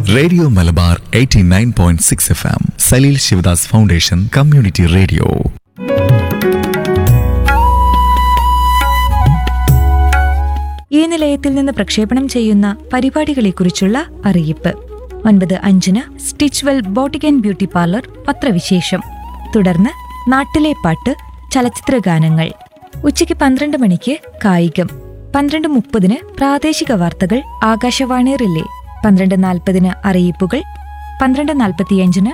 radio Malabar 89.6 point six F M Saleel Sivadas foundation community radio ഈ നിലയത്തിൽ നിന്ന് പ്രക്ഷേപണം ചെയ്യുന്ന പരിപാടികളെക്കുറിച്ചുള്ള അറിയിപ്പ് ഒൻപത് അഞ്ചിന് Stitchwell boutique and beauty parlour പത്രവിശേഷം തുടർന്ന് നാട്ടിലെ പാട്ട് ചലച്ചിത്ര ഗാനങ്ങൾ ഉച്ചയ്ക്ക് പന്ത്രണ്ട് മണിക്ക് കായികം പന്ത്രണ്ട് മുപ്പതിന് പ്രാദേശിക വാർത്തകൾ ആകാശവാണി റിലേ പന്ത്രണ്ട് നാൽപ്പതിന് അറിയിപ്പുകൾ പന്ത്രണ്ട് നാൽപ്പത്തിയഞ്ചിന്